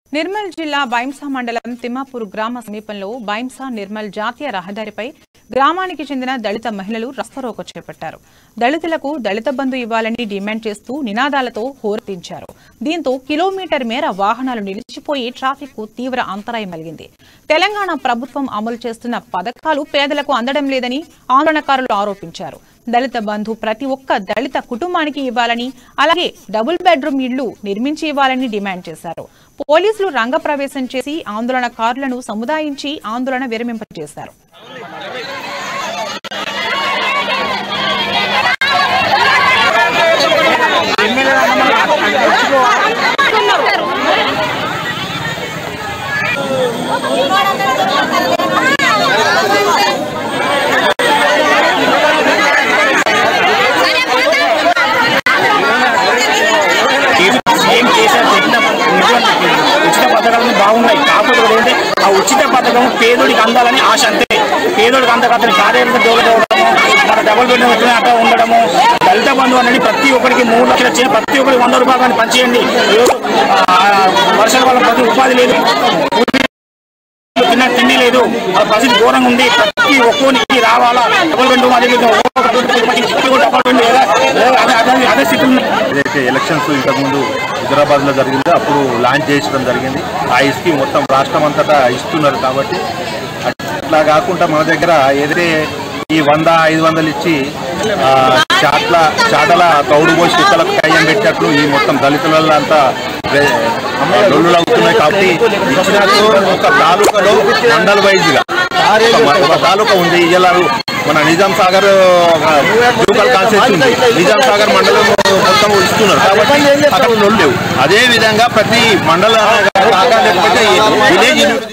నిర్మల్ జిల్లా బైంసా మండలం తిమ్మాపూర్ గ్రామ సమీపంలో బైంసా నిర్మల్ జాతీయ రహదారిపై గ్రామానికి చెందిన దళిత మహిళలు రస్తరోకో చేపట్టారు దళితులకు దళిత బంధు ఇవ్వాలని డిమాండ్ చేస్తూ నినాదాలతో హోరెత్తించారు దీంతో కిలోమీటర్ మేర వాహనాలు నిలిచిపోయి ట్రాఫిక్ కు తీవ్ర అంతరాయం కలిగింది తెలంగాణ ప్రభుత్వం అమలు చేస్తున్న పథకాలు పేదలకు అందడం లేదని ఆందోళనకారులు ఆరోపించారు దళిత బంధు ప్రతి ఒక్క దళిత కుటుంబానికి ఇవ్వాలని అలాగే డబుల్ బెడ్రూమ్ ఇళ్లు నిర్మించి ఇవ్వాలని డిమాండ్ చేశారు పోలీసులు రంగప్రవేశం చేసి ఆందోళనకారులను సముదాయించి ఆందోళన విరమింపజేశారు సీఎం కేసీఆర్ పెట్టిన నిజం ఉచిత పథకాలు బాగున్నాయి కాకపోతే కూడా ఏంటంటే ఆ ఉచిత పథకం పేదోడికి అందాలని ఆశ అంతే పేదోడికి అందక అతని కార్యాలయం దోగడము మన డబుల్ బెడ్ వచ్చిన అట్లా ఉండడము దళిత బంధు అనేది ప్రతి ఒక్కరికి మూడు లక్షలు వచ్చిన ప్రతి ఒక్కరికి వంద రూపాయలు కానీ పంచేయండి ఆ, వర్షాల వల్ల ప్రతి ఉపాధి లేదు తిన్న తిండి లేదు ఆ పరిస్థితి ఘోరంగా ఉంది ప్రతి ఒక్కోనికి రావాలా డబుల్ బెడ్ అదే విధంగా ఒక్కొక్క డబుల్ బెడ్ లేదా అదే అదే అదే స్థితి ఉంది ఏదైతే ఎలక్షన్స్ ఇంతకుముందు హైదరాబాద్ లో జరిగిందో అప్పుడు లాంచ్ చేయడం జరిగింది ఆ స్కీమ్ మొత్తం రాష్ట్రం అంతటా ఇస్తున్నారు కాబట్టి అట్లా కాకుండా మన దగ్గర ఏదైతే ఈ వంద ఐదు వందలు ఇచ్చి ఆ, చాట్ల చాటల తౌడు పోసి కుక్కలకు కయ్యం పెట్టినట్లు ఈ మొత్తం దళితులలో అంతా వే- లొల్లులు అవుతున్నాయి కాబట్టి ఇచ్చినట్టు ఒక తాలూకాలో మండల్ వైజ్ గా ఒక- ఒక తాలూకా ఉంది ఇలా మన నిజాం సాగర్ లోకల్ కాన్సెప్ట్ ఉంది నిజాం సాగర్ మండలం మొత్తం ఇస్తున్నారు కాబట్టి అక్కడ లొల్లు లేవు అదే విధంగా ప్రతి మండల కాగా లేకపోతే విలేజ్